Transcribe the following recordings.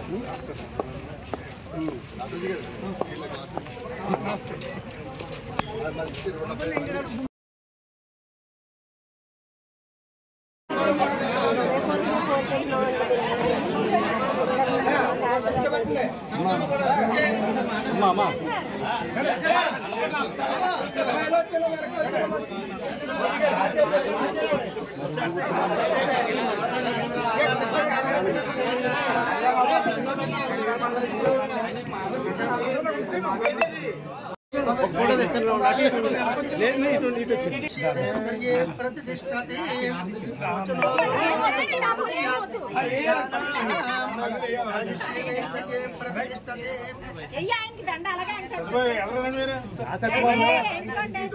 ఎయ్య ఆయనకి దండ అలాగే అంటాడు ఏయ్, ఏయ్, ఎంచుకోండి.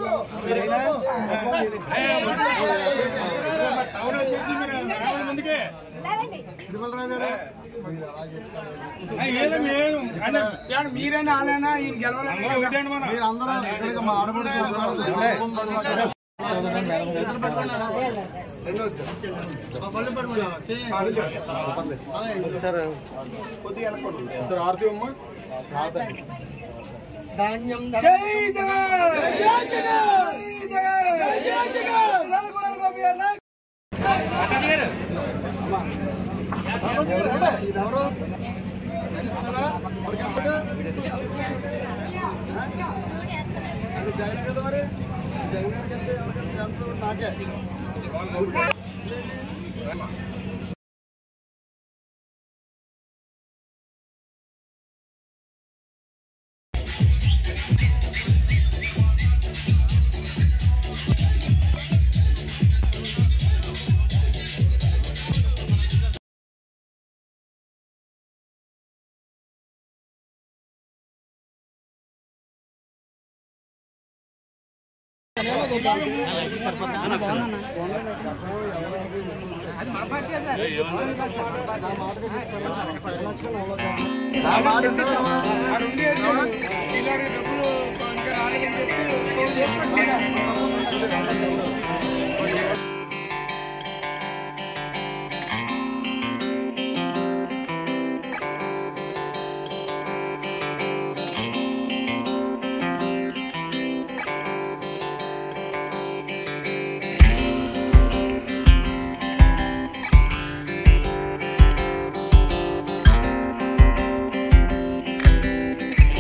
లేరండి. మీరైనా ఆలైనా ఈయన గెలవాలని మీరందరూ ఇక్కడికి మా ఆడపడుచు సార్ ఆర్సీ అమ్మ ధాన్యం జై జగన్ జై జగన్ జై జగన్ నలుగురు గోపి అన్న ఇదెవరు తెలుస్తుందా? ఎవరికి చెప్పండి? అది జగన్ కదా మరి జగన్ గారికి ఎంత ఎవరికి ఎంత ఎంత నాకే ఆ రెండు వేసాడు పిల్లలు డబ్బులు ఇంకా రాలేదని చెప్పి స్లో చేసి పెట్టాడు.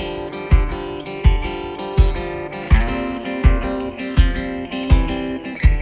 ఆ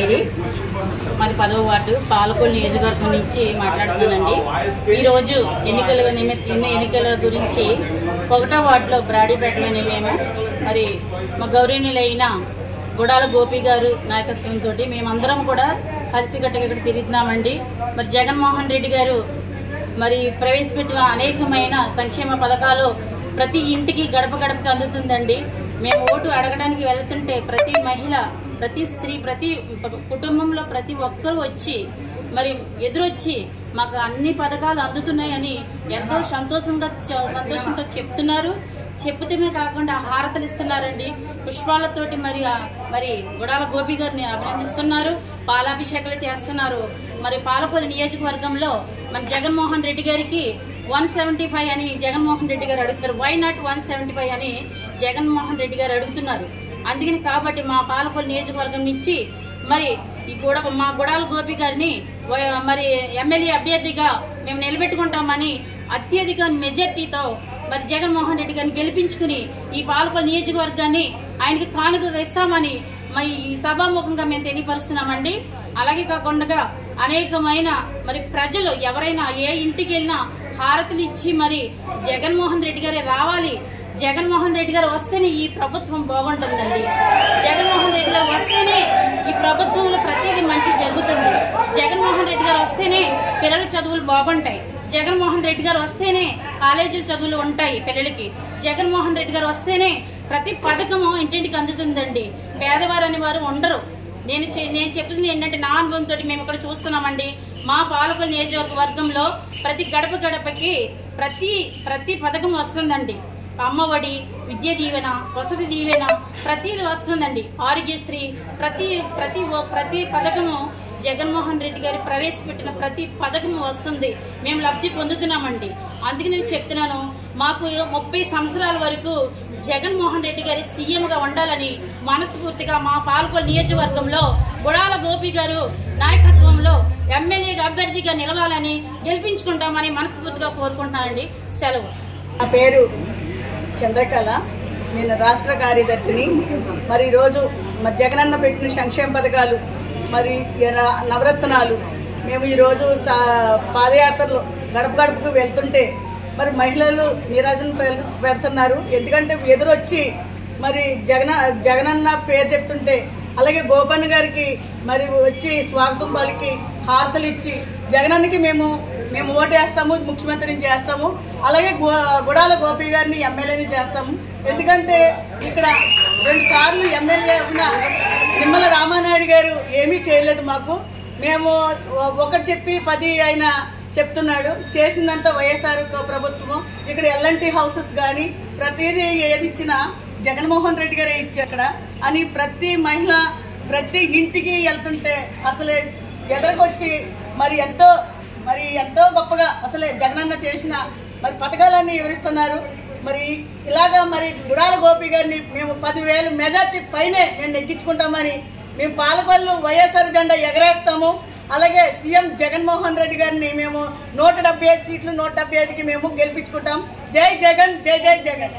మేరీ మాది పదవ వార్డు పాలకొల్లు నియోజకవర్గం నుంచి మాట్లాడుతున్నానండి ఈరోజు ఎన్నికల నిమిత్త ఎన్ని ఎన్నికల గురించి ఒకటో వార్డులో బ్రాడీపేటలోని మేము మరి మా గౌరవనీయులైన గుడాల గోపి గారు నాయకత్వంతో మేమందరం కూడా కలిసికట్టుగా ఇక్కడ తిరుగుతున్నామండి మరి జగన్మోహన్ రెడ్డి గారు మరి ప్రవేశపెట్టిన అనేకమైన సంక్షేమ పథకాలు ప్రతి ఇంటికి గడప గడపకి అందుతుందండి మేము ఓటు అడగడానికి వెళ్తుంటే ప్రతి మహిళ ప్రతి స్త్రీ ప్రతి ప- కుటుంబంలో ప్రతి ఒక్కరూ వచ్చి మరి ఎదురొచ్చి మాకు అన్ని పథకాలు అందుతున్నాయని ఎంతో సంతోషంగా చ- సంతోషంతో చెప్తున్నారు చెప్పుతమే కాకుండా హారతలు ఇస్తున్నారండి పుష్పాలతోటి మరి ఆ- మరి గుడాల గోపి గారిని అభినందిస్తున్నారు పాలాభిషేకాలు చేస్తున్నారు మరి పాలపల్లి నియోజకవర్గంలో మన జగన్మోహన్ రెడ్డి గారికి వన్ సెవెంటీ ఫైవ్ అని జగన్మోహన్ రెడ్డి గారు అడుగుతున్నారు why not one seventy five అని జగన్మోహన్ రెడ్డి గారు అడుగుతున్నారు అందుకని కాబట్టి మా పాలపల్లి నియోజకవర్గం నుంచి మరి ఈ గూడ మా గుడాల గోపి గారిని వ- మరి ఎమ్మెల్యే అభ్యర్థిగా మేము నిలబెట్టుకుంటామని అత్యధిక మెజార్టీతో మరి జగన్మోహన్ రెడ్డి గారిని గెలిపించుకుని ఈ పాలకొల్లు నియోజకవర్గాన్ని ఆయనకి కానుకగా ఇస్తామని మరి ఈ సభాముఖంగా మేము తెలియపరుస్తున్నామండి అలాగే కాకుండా అనేకమైన మరి ప్రజలు ఎవరైనా ఏ ఇంటికి వెళ్ళినా హారతులు ఇచ్చి మరి జగన్మోహన్ రెడ్డి గారే రావాలి జగన్మోహన్ రెడ్డి గారు వస్తేనే ఈ ప్రభుత్వం బాగుంటుందండి జగన్మోహన్ రెడ్డి గారు వస్తేనే ఈ ప్రభుత్వంలో ప్రతిదీ మంచి జరుగుతుంది జగన్మోహన్ రెడ్డి గారు వస్తేనే పిల్లల చదువులు బాగుంటాయి జగన్మోహన్ రెడ్డి గారు వస్తేనే కాలేజీల చదువులు ఉంటాయి పిల్లలకి జగన్మోహన్ రెడ్డి గారు వస్తేనే ప్రతి పథకము ఇంటింటికి అందుతుందండి పేదవారు అని వారు ఉండరు నేను చే- నేను చెప్పింది ఏంటంటే నా అనుభవంతో మేము ఇక్కడ చూస్తున్నామండి మా పాలకొల్లు నియోజకవర్గంలో ప్రతి గడప గడపకి ప్రతి ప్రతి పథకం వస్తుందండి అమ్మఒడి విద్య దీవెన వసతి దీవెన ప్రతిది వస్తుందండి ఆరోగ్యశ్రీ ప్రతి ప్రతి ఒ- ప్రతి పథకము జగన్మోహన్ రెడ్డి గారు ప్రవేశపెట్టిన ప్రతి పథకము వస్తుంది మేము లబ్ధి పొందుతున్నామండి అందుకే నేను చెప్తున్నాను మాకు ముప్పై సంవత్సరాల వరకు జగన్మోహన్ రెడ్డి గారి సీఎం గా ఉండాలని మనస్ఫూర్తిగా మా పాల్గొల్ నియోజకవర్గంలో గుడాల గోపి గారు నాయకత్వంలో ఎమ్మెల్యేగా అభ్యర్థిగా నిలవాలని గెలిపించుకుంటామని మనస్ఫూర్తిగా కోరుకుంటున్నానండి సెలవు నా పేరు చంద్రకళ నేను రాష్ట్ర కార్యదర్శిని మరి ఈరోజు మరి జగనన్న పెట్టిన సంక్షేమ పథకాలు మరి ఈయన నవరత్నాలు మేము ఈరోజు స్టా పాదయాత్రలో గడప గడపకు వెళ్తుంటే మరి మహిళలు నీరాజన పె- పెడుతున్నారు ఎందుకంటే ఎదురొచ్చి మరి జగన జగనన్న పేరు చెప్తుంటే అలాగే గోపన్న గారికి మరి వచ్చి స్వాగతం పలికి హారతలు ఇచ్చి జగనన్నకి మేము మేము ఓటేస్తాము ముఖ్యమంత్రిని చేస్తాము అలాగే గు- గుడాల గోపి గారిని ఎమ్మెల్యేని చేస్తాము ఎందుకంటే ఇక్కడ రెండు సార్లు ఎమ్మెల్యే ఉన్న నిమ్మల రామానాయుడు గారు ఏమీ చేయలేదు మాకు మేము ఒ- ఒకటి చెప్పి పది ఆయన చెప్తున్నాడు చేసిందంతా వైఎస్ఆర్ ప్రభుత్వం ఇక్కడ ఎల్ఎన్టీ హౌసెస్ కానీ ప్రతిదీ ఏది ఇచ్చినా జగన్మోహన్ రెడ్డి గారే ఇచ్చి అక్కడ అని ప్రతి మహిళ ప్రతి ఇంటికి వెళ్తుంటే అసలే ఎదరకొచ్చి మరి ఎంతో మరి ఎంతో గొప్పగా అసలే జగనన్న చేసిన మరి పథకాలన్నీ వివరిస్తున్నారు మరి ఇలాగా మరి గుడాల గోపి గారిని మేము పదివేలు మెజార్టీ పైనే మేము నెగ్గించుకుంటామని మేము పాలకొల్లు వైఎస్ఆర్ జెండా ఎగరేస్తాము అలాగే సీఎం జగన్మోహన్ రెడ్డి గారిని మేము నూట డెబ్బై ఐదు సీట్లు నూట డెబ్బై ఐదుకి మేము గెలిపించుకుంటాం జై జగన్ జై జై జగన్